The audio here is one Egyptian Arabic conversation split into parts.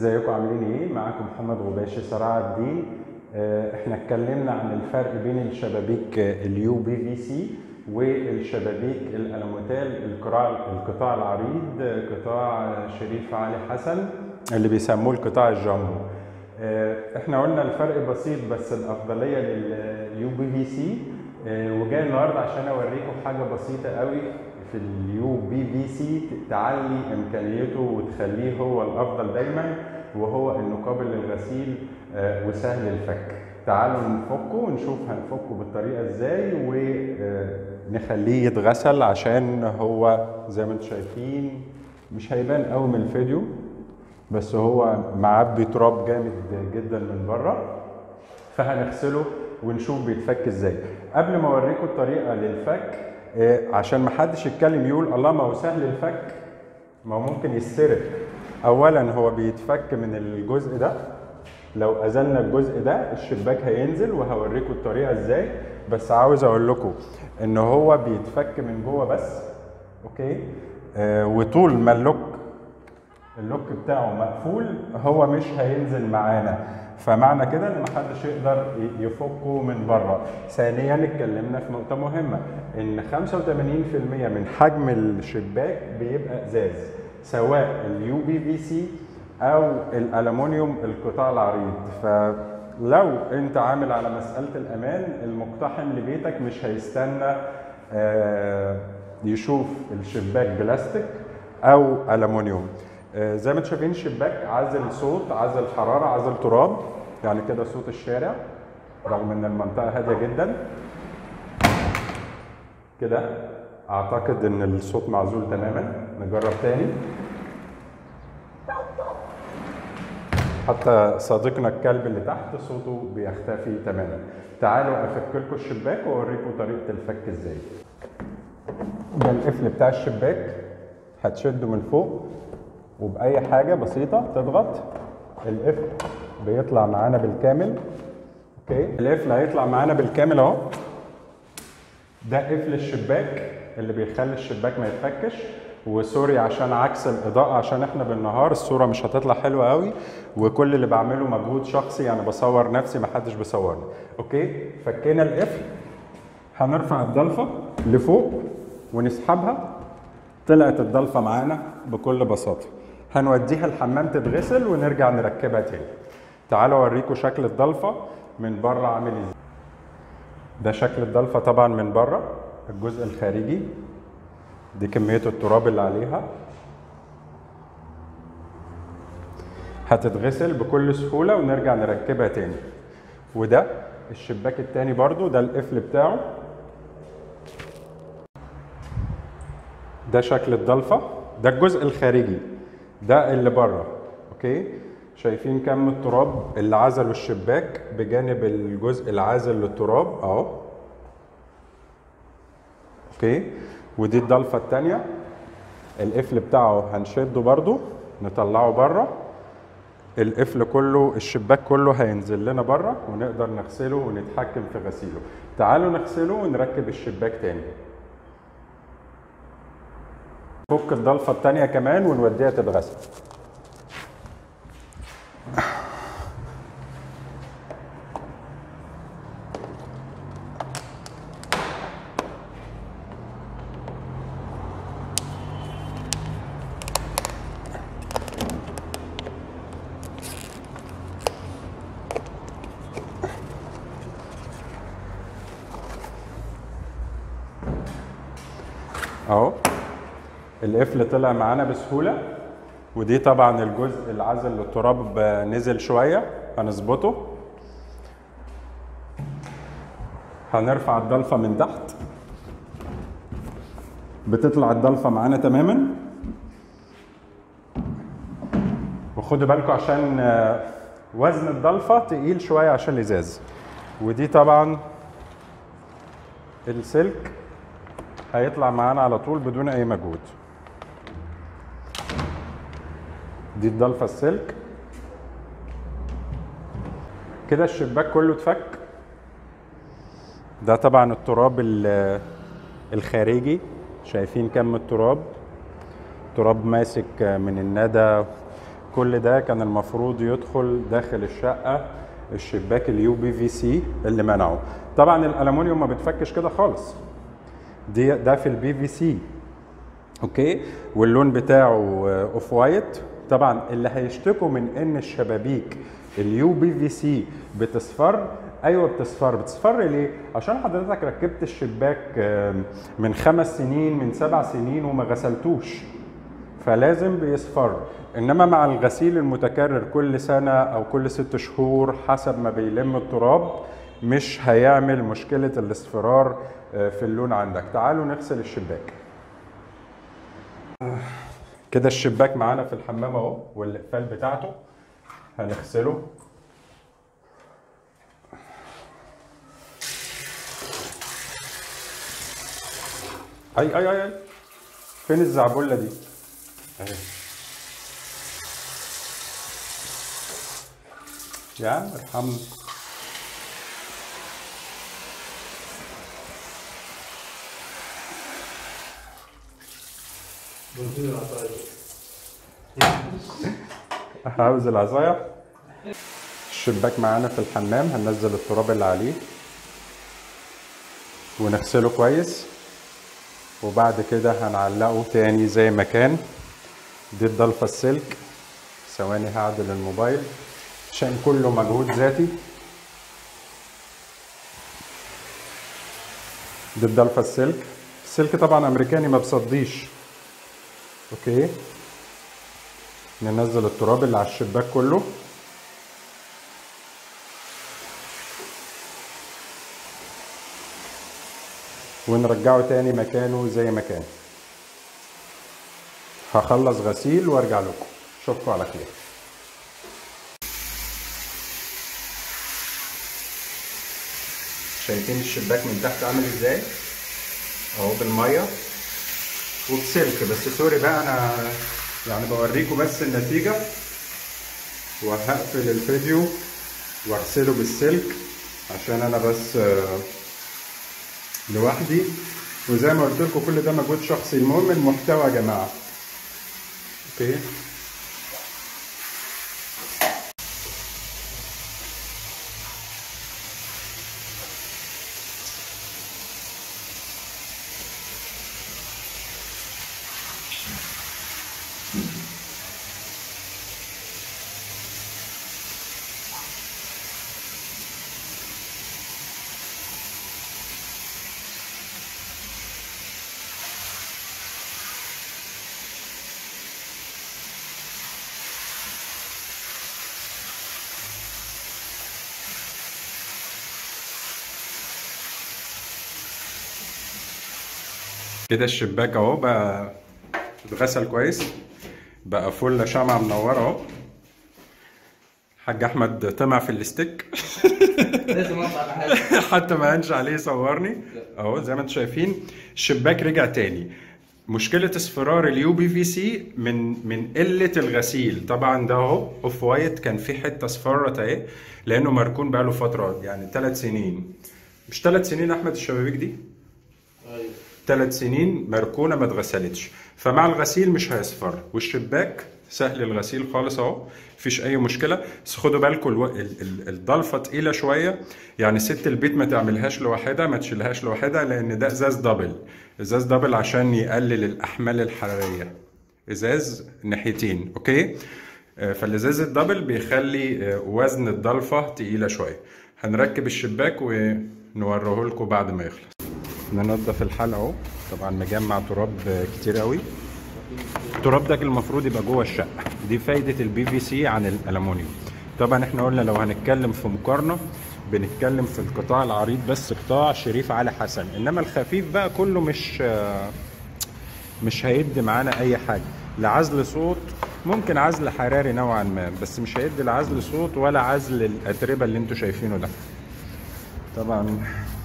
ازيكم عاملين ايه معاكم محمد غباشي سراع الدين آه، احنا اتكلمنا عن الفرق بين الشبابيك اليو بي في سي والشبابيك الالوميتال القطاع القطاع العريض آه، قطاع شريف علي حسن اللي بيسموه القطاع الجامبو آه، احنا قلنا الفرق بسيط بس الافضليه لليو بي في سي وجاي النهارده عشان اوريكم حاجه بسيطه قوي في اليو بي في سي تعلي امكانيته وتخليه هو الافضل دايما وهو انه قابل للغسيل آه، وسهل الفك تعالوا نفكه ونشوف هنفكه بالطريقه ازاي ونخليه يتغسل عشان هو زي ما انتم شايفين مش هيبان قوي من الفيديو بس هو معبي تراب جامد جدا من بره فهنغسله ونشوف بيتفك ازاي قبل ما اوريكم الطريقه للفك آه، عشان ما حدش يتكلم يقول الله ما هو سهل الفك ما هو ممكن يتسرق اولا هو بيتفك من الجزء ده لو ازلنا الجزء ده الشباك هينزل وهوريكم الطريقه ازاي بس عاوز اقول لكم ان هو بيتفك من جوه بس اوكي آه وطول ما اللوك اللوك بتاعه مقفول هو مش هينزل معانا فمعنى كده ان محدش يقدر ي- يفكه من بره ثانيا اتكلمنا في نقطه مهمه ان 85% من حجم الشباك بيبقى ازاز سواء اليو بي في سي او الالومنيوم القطاع العريض فلو انت عامل على مساله الامان المقتحم لبيتك مش هيستنى آه، يشوف الشباك بلاستيك او الومنيوم آه، زي ما انتم شايفين الشباك عازل صوت عازل حراره عازل تراب يعني كده صوت الشارع رغم ان المنطقه هاديه جدا كده اعتقد ان الصوت معزول تماما نجرب تاني حتى صديقنا الكلب اللي تحت صوته بيختفي تماما تعالوا افك لكم الشباك واوريكم طريقه الفك ازاي ده القفل بتاع الشباك هتشده من فوق وبأي حاجة بسيطة تضغط القفل بيطلع معانا بالكامل اوكي القفل هيطلع معانا بالكامل اهو ده قفل الشباك اللي بيخلي الشباك ما يتفكش وسوري عشان عكس الاضاءه عشان احنا بالنهار الصوره مش هتطلع حلوه قوي وكل اللي بعمله مجهود شخصي يعني بصور نفسي ما حدش بيصورني اوكي فكينا القفل هنرفع الضلفه لفوق ونسحبها طلعت الضلفه معانا بكل بساطه هنوديها الحمام تتغسل ونرجع نركبها تاني تعالوا اوريكم شكل الضلفه من بره عامل ازاي ده شكل الضلفه طبعا من بره الجزء الخارجي دي كميه التراب اللي عليها هتتغسل بكل سهوله ونرجع نركبها تاني وده الشباك التاني برضو ده القفل بتاعه ده شكل الضلفه ده الجزء الخارجي ده اللي بره اوكي شايفين كم التراب اللي عزله الشباك بجانب الجزء العازل للتراب اهو اوكي ودي الضلفه الثانيه القفل بتاعه هنشده برضو نطلعه بره القفل كله الشباك كله هينزل لنا بره ونقدر نغسله ونتحكم في غسيله تعالوا نغسله ونركب الشباك تاني فك الضلفه الثانيه كمان ونوديها تتغسل اهو القفل طلع معانا بسهوله ودي طبعا الجزء العازل للتراب نزل شويه هنظبطه هنرفع الضلفه من تحت بتطلع الضلفه معانا تماما وخدوا بالكم عشان آه، وزن الضلفه تقيل شويه عشان الازاز ودي طبعا السلك هيطلع معانا على طول بدون اي مجهود دي الضلفه السلك كده الشباك كله اتفك ده طبعا التراب ال- الخارجي شايفين كم التراب تراب ماسك من الندى كل ده كان المفروض يدخل داخل الشقه الشباك اليو بي في سي اللي منعه طبعا الالومنيوم ما بتفكش كده خالص دي ده في البي في سي اوكي واللون بتاعه اوف وايت طبعا اللي هيشتكوا من ان الشبابيك اليو بي في سي بتصفر ايوه بتصفر بتصفر ليه عشان حضرتك ركبت الشباك آم، من خمس سنين من سبع سنين وما غسلتوش فلازم بيصفر انما مع الغسيل المتكرر كل سنه او كل ست شهور حسب ما بيلم التراب مش هيعمل مشكله الاصفرار آه، في اللون عندك تعالوا نغسل الشباك كده الشباك معانا في الحمام اهو والاقفال بتاعته هنغسله اي اي اي اي فين الزعبله دي اهي يا عم ارحمني عاوز العصاية الشباك معانا في الحمام هننزل التراب اللي عليه ونغسله كويس وبعد كده هنعلقه تاني زي ما كان دي الضلفة السلك ثواني هعدل الموبايل عشان كله مجهود ذاتي دي الضلفة السلك السلك طبعا امريكاني ما بصديش اوكي ننزل التراب اللي على الشباك كله ونرجعه تاني مكانه زي ما كان هخلص غسيل وارجع لكم اشوفكم على خير شايفين الشباك من تحت عامل ازاي اهو بالميه وبسلك بس سوري بقى انا يعني بوريكم بس النتيجه وهقفل الفيديو واغسله بالسلك عشان انا بس آه، لوحدي وزي ما قلت لكم كل ده مجهود شخصي المهم المحتوى يا جماعه اوكي كده الشباك اهو بقى اتغسل كويس بقى فل شمعة منورة اهو حاج احمد طمع في الستيك لازم اطلع بحاجه حتى ما هنش عليه صورني اهو زي ما انتم شايفين الشباك رجع تاني مشكلة اصفرار اليو بي في سي من من قلة الغسيل طبعا ده اهو اوف وايت كان في حتة اصفرت اهي لانه مركون بقاله فترة يعني ثلاث سنين مش ثلاث سنين احمد الشبابيك دي ايوه ثلاث سنين مركونه ما اتغسلتش فمع الغسيل مش هيصفر والشباك سهل الغسيل خالص اهو مفيش اي مشكله بس خدوا بالكم الو... ال... ال... الضلفه تقيله شويه يعني ست البيت ما تعملهاش لوحدها ما تشيلهاش لوحدها لان ده ازاز دبل ازاز دبل عشان يقلل الاحمال الحراريه ازاز ناحيتين اوكي آه، فالازاز الدبل بيخلي آه، وزن الضلفه تقيله شويه هنركب الشباك ونوريه لكم بعد ما يخلص ننضف الحلقة اهو طبعا مجمع تراب كتير قوي التراب ده المفروض يبقى جوه الشقة دي فايدة البي في سي عن الألمونيوم طبعا احنا قلنا لو هنتكلم في مقارنة بنتكلم في القطاع العريض بس قطاع شريف علي حسن انما الخفيف بقى كله مش مش هيدي معانا اي حاجة لعزل صوت ممكن عزل حراري نوعا ما بس مش هيدي لا عزل صوت ولا عزل الاتربه اللي انتوا شايفينه ده طبعا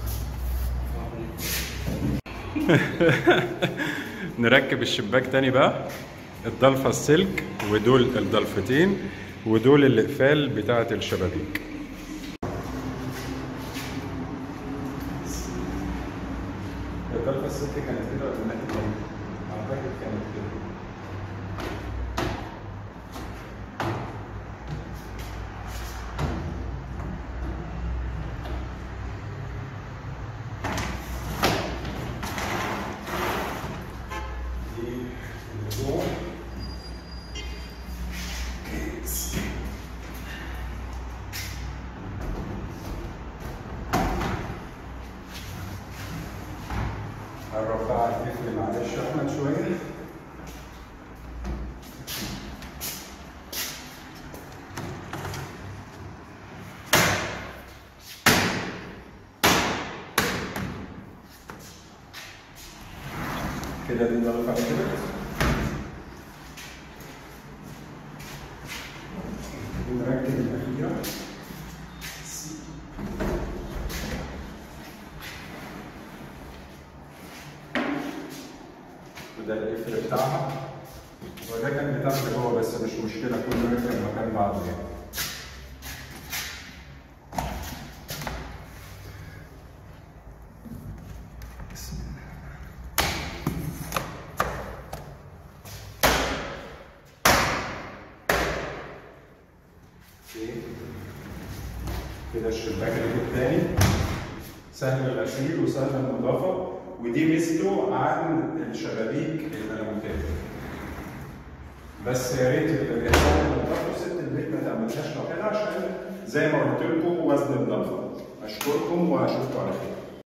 نركب الشباك تاني بقى الضلفة السلك ودول الضلفتين ودول الاقفال بتاعة الشبابيك الضلفة السلك كانت كده ولا الناحية التانية؟ أعتقد كانت كده بقى على القفل معلش يا احمد شويه كده دي ضغط على كده ونركب الأخيرة وده القفل بتاعها وده كان بتاع جوه بس مش مشكلة كله يركب مكان بعضه يعني بسم الله اوكي. كده الشباك اللي التاني سهل الغسيل وسهل النظافة ودي ميزته عن الشبابيك الألموتات بس يا ريت الإنسان النظافة ست البيت ما تعملهاش لو كده عشان زي ما قلت لكم وزن الضغط أشكركم وأشوفكم على خير